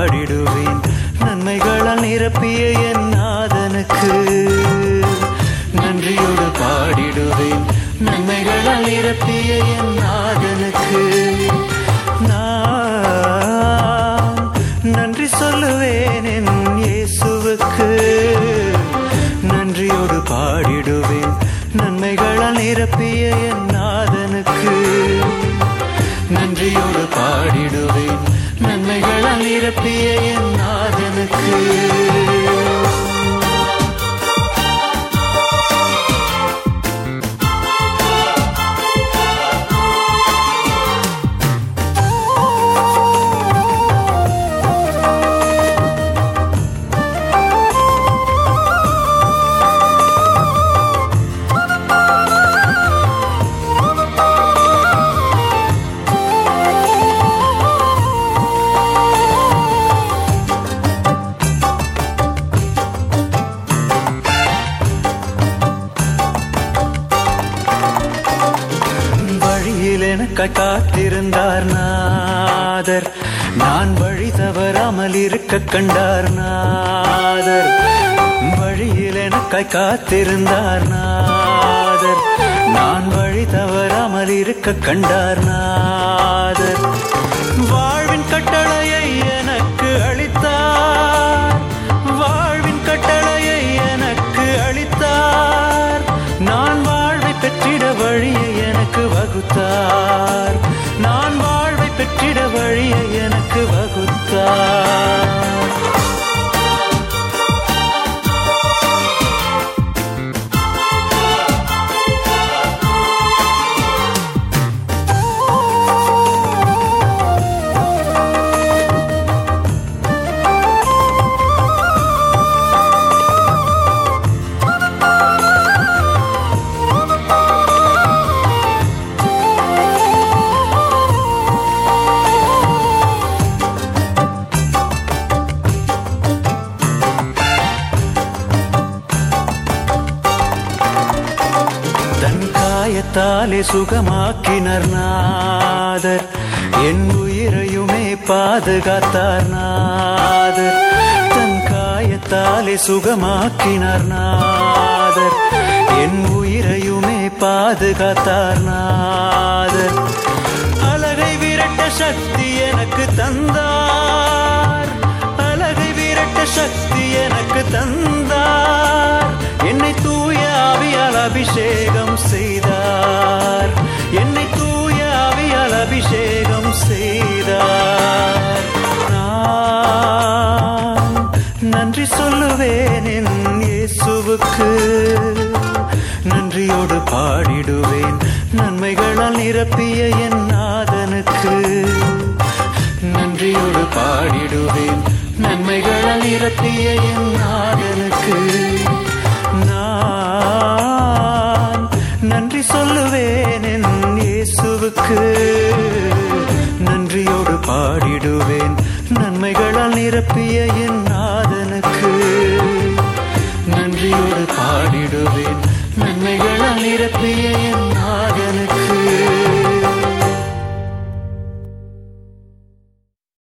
பாடிடுவேன் நன்மைகளால் நிரப்பிய என் நாதனுக்கு நன்றியோடு பாடிடுவேன் நன்மைகளால் நிரப்பிய என் நாதனுக்கு நான் நன்றி சொல்லுவேன் என் இயேசுவுக்கு நன்றியோடு பாடிடுவேன் நன்மைகளால் நிரப்பிய என் நாதனுக்கு நன்றியோடு பாடிடுவேன் நன்மைகளால் நிரப்பிய என் நாதனுக்கு வழியில் எனக்காய் காத்திருந்தார் நாதர் நான் வழி தவறாமல் இருக்க கண்டார் நாதர் வழியில் எனக்காய் காத்திருந்தார் நாதர் நான் வழி தவறாமல் இருக்க கண்டார் நாதர் வாழ்வின் கட்டளையை எனக்கு அளித்தார் வாழ்வின் கட்டளையை எனக்கு அளித்தார் நான் வாழ்வை பெற்றிட வழியை எனக்கு வகுத்தார் நான் வாழ்வை பெற்றிட வழியை எனக்கு வகுத்தார் தன் காயத்தாலே சுகமாக்கினர் நாதர் என் உயிரையுமே பாதுகாத்தார் நாதர் தன் காயத்தாலே சுகமாக்கினர் நாதர் என் உயிரையுமே பாதுகாத்தார் நாதர் அழகை விரட்ட சக்தி எனக்கு தந்தார் அழகை விரட்ட சக்தி எனக்கு தந்தார் என்னை தூய ஆவியால் அபிஷேகம் செய்தார் என்னை தூய ஆவியால் அபிஷேகம் செய்தார் நான் நன்றி சொல்லுவேன் என் இயேசுவுக்கு நன்றியோடு பாடிடுவேன் நன்மைகளால் நிரப்பிய என் நாதனுக்கு நன்றியோடு பாடிடுவேன் நன்மைகளால் நிரப்பிய என் நாதனுக்கு நான் நன்றி சொல்லுவேன் என் இயேசுவுக்கு நன்றியோடு பாடிடுவேன் நன்மைகளால் நிரப்பிய என் நாதனுக்கு நன்றியோடு பாடிடுவேன் நன்மைகளால் நிரப்பிய என் நாதனுக்கு